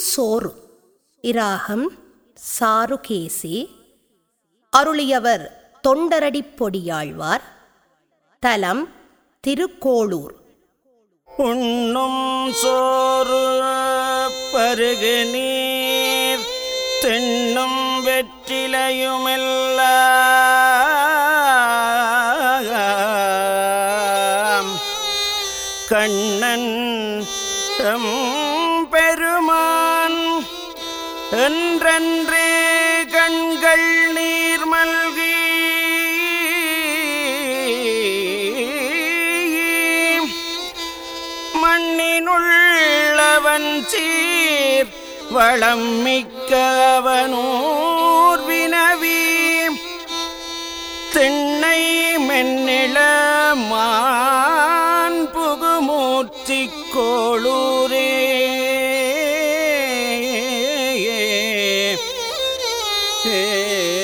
சோறு இராகம் சாருகேசி அருளியவர் தொண்டரடிப் பொடியாழ்வார் தலம் திருக்கோளூர் உண்ணும் சோறு பருகு நீர் திண்ணும் வெற்றிலையுமெல்லாம் கண்ணன் எம் பெருமான் என்றென்றே கண்கள் நீர் மல்கி மண்ணினுள்ளவன் சீர் வளம் மிக்கவனூர் வினவி திண்ணை மென்னிள மான் புகுமூர்த்திக் கோளூரே ஏ